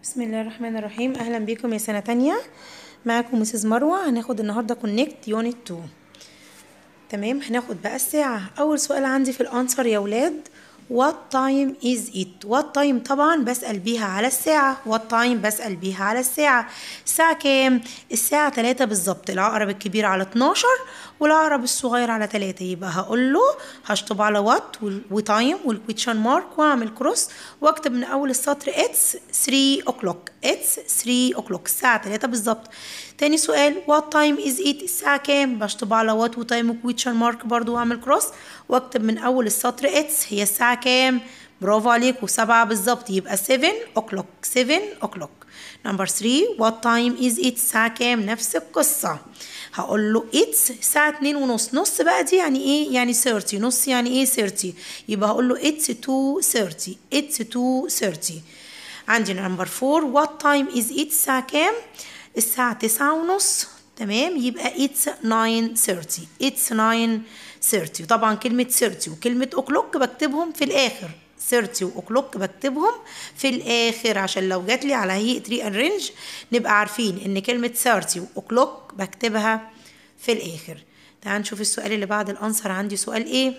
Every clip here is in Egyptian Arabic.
بسم الله الرحمن الرحيم اهلا بيكم يا سنه تانية معاكم مسز مروه هناخد النهارده كونكت يونت 2 تمام هناخد بقى الساعه اول سؤال عندي في الانسر يا ولاد what time is it what time طبعا بسأل بيها على الساعة what time بسأل بيها على الساعة الساعة كام الساعة 3 بالظبط العقرب الكبير على 12 والعقرب الصغير على 3 يبقى هقول له هشطب على وات وتايم والكويتشن مارك واعمل كروس واكتب من اول السطر اتس 3 o'clock اتس 3 o'clock الساعة 3 بالظبط تاني سؤال وات تايم از ات الساعة كام بشطب على وات وتايم وكويتشن مارك برضو واعمل كروس واكتب من اول السطر اتس هي الساعة كام برافو عليكم سبعة بالظبط يبقى 7 o'clock 7 o'clock نمبر 3 وات تايم از ات الساعة كام نفس القصة هقول له اتس الساعة اتنين ونص نص بقى دي يعني ايه يعني 30 نص يعني ايه 30 يبقى هقول له اتس 2 30 اتس 2 30 عندي نمبر 4 وات تايم از ات الساعة كام الساعة تسعة ونص تمام يبقى اتس 9:30 اتس 9:30 طبعا كلمة 30 وكلمة اوكلوك بكتبهم في الآخر 30 واوكلوك بكتبهم في الآخر عشان لو جات لي على هيئة ري رينج نبقى عارفين إن كلمة 30 واوكلوك بكتبها في الآخر تعال نشوف السؤال اللي بعد الأنسر عندي سؤال إيه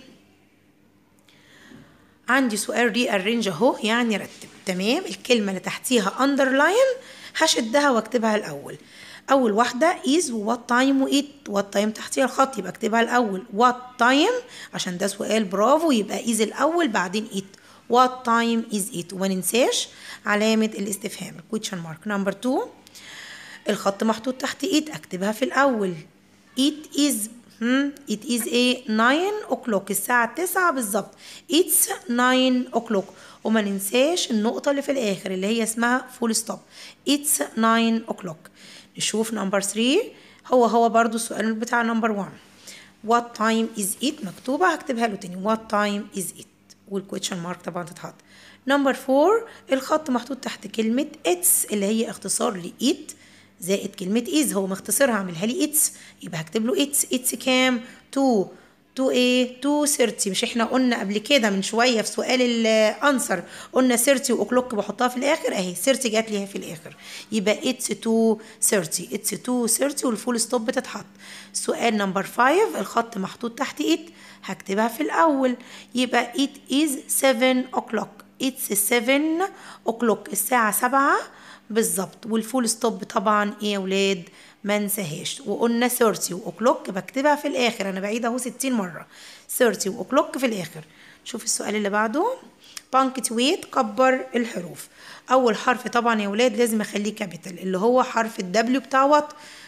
عندي سؤال ري ارينج اهو يعني رتب تمام الكلمة اللي تحتيها underline هشدها واكتبها الأول أول واحدة is وات تايم وإيت وات تايم تحتيها الخط يبقى اكتبها الأول وات تايم عشان ده سؤال برافو يبقى is الأول بعدين إيت وات تايم is إيت وما ننساش علامة الاستفهام question mark نمبر 2 الخط محطوط تحت إيت أكتبها في الأول it is hmm, it is a 9 o'clock الساعة 9 بالظبط it's 9 o'clock وما ننساش النقطة اللي في الآخر اللي هي اسمها فول ستوب it's 9 o'clock نشوف نمبر 3 هو هو برضو السؤال بتاع نمبر 1 what time is it مكتوبة هكتبها له تاني what time is it والكويتشن مارك طبعا تتحط نمبر 4 الخط محطوط تحت كلمة it's اللي هي اختصار ل it زائد كلمة is هو مختصرها عاملها لي it's يبقى هكتب له it's it's كام 2 2 ايه 2 30 مش احنا قلنا قبل كده من شويه في سؤال الانسر قلنا 30 واوكلوك بحطها في الاخر اهي 30 جات لي في الاخر يبقى اتس 2 30 اتس 2 30 والفول ستوب بتتحط سؤال نمبر 5 الخط محطوط تحت ات هكتبها في الاول يبقى it is 7 o'clock اتس 7 o'clock الساعه 7 بالظبط والفول ستوب طبعا ايه يا ولاد ما انساهاش وقلنا 30 واوكلوك بكتبها في الاخر انا بعيد اهو 60 مره 30 واوكلوك في الاخر شوف السؤال اللي بعده بانكتويت كبر الحروف اول حرف طبعا يا ولاد لازم اخليه كابيتال اللي هو حرف الدبليو بتاع وات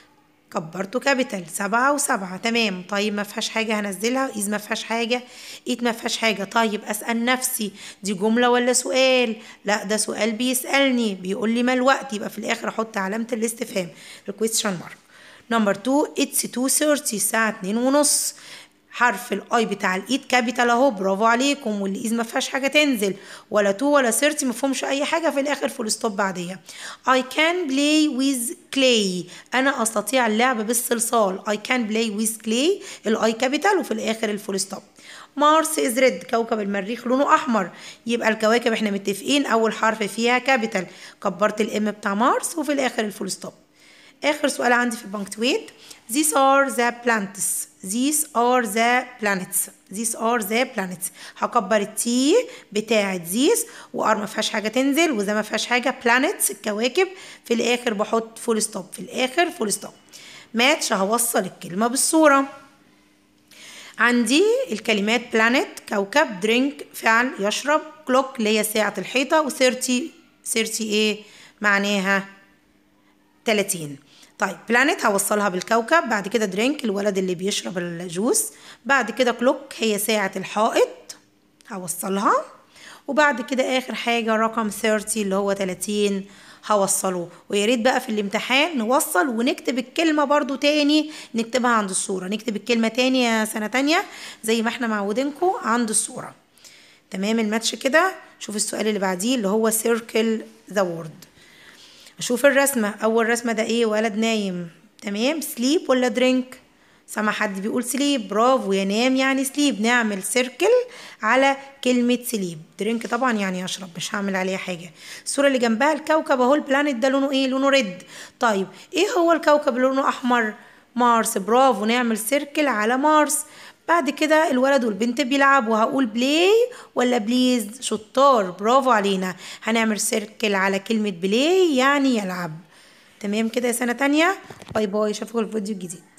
كبرته كابيتال سبعة وسبعة تمام طيب ما فيهاش حاجة هنزلها إذ ما فيهاش حاجة إيد ما فيهاش حاجة طيب أسأل نفسي دي جملة ولا سؤال لا ده سؤال بيسألني بيقول لي ما الوقت يبقى في الآخر أحط علامة الاستفهام الكويستشن مارك نمبر 2 اتس 2:30 الساعة 2 ونص حرف الاي بتاع الايد كابيتال اهو برافو عليكم واللي اذ ما فيهاش حاجه تنزل ولا 2 ولا 30 ما فيهمش اي حاجه في الاخر فول ستوب بعديها I can play with clay انا استطيع اللعب بالصلصال I can play with clay الاي كابيتال وفي الاخر الفول ستوب مارس از ريد كوكب المريخ لونه احمر يبقى الكواكب احنا متفقين اول حرف فيها كابيتال كبرت الام بتاع مارس وفي الاخر الفول ستوب اخر سؤال عندي في البنكتويت these are the planets these are the planets these are the planets هكبر التي بتاعت these وار ما فيهاش حاجه تنزل وذا ما فيهاش حاجه planets الكواكب في الاخر بحط فول ستوب في الاخر فول ستوب ماتش هوصل الكلمه بالصوره عندي الكلمات planet كوكب درينك فعل يشرب كلوك اللي هي ساعة الحيطة و30 30 ايه معناها 30 طيب بلانت هوصلها بالكوكب بعد كده درينك الولد اللي بيشرب الجوس بعد كده كلوك هي ساعة الحائط هوصلها وبعد كده آخر حاجة رقم 30 اللي هو 30 هوصله ويا ريت بقى في الامتحان نوصل ونكتب الكلمة برضو تاني نكتبها عند الصورة نكتب الكلمة تاني يا سنة تانية زي ما احنا معودينكم عند الصورة تمام الماتش كده شوف السؤال اللي بعديه اللي هو circle the word اشوف الرسمه اول رسمه ده ايه ولد نايم تمام سليب ولا درينك سمع حد بيقول سليب برافو ينام يعني سليب نعمل سيركل على كلمة سليب درينك طبعا يعني يشرب مش هعمل عليها حاجة الصورة اللي جنبها الكوكب اهو البلانت ده لونه ايه لونه ريد طيب ايه هو الكوكب اللي لونه احمر مارس برافو نعمل سيركل على مارس بعد كده الولد والبنت بيلعبوا هقول بلاي ولا بليز شطار برافو علينا هنعمل سيركل على كلمة بلاي يعني يلعب تمام كده يا سنة تانية باي باي اشوفكم الفيديو الجديد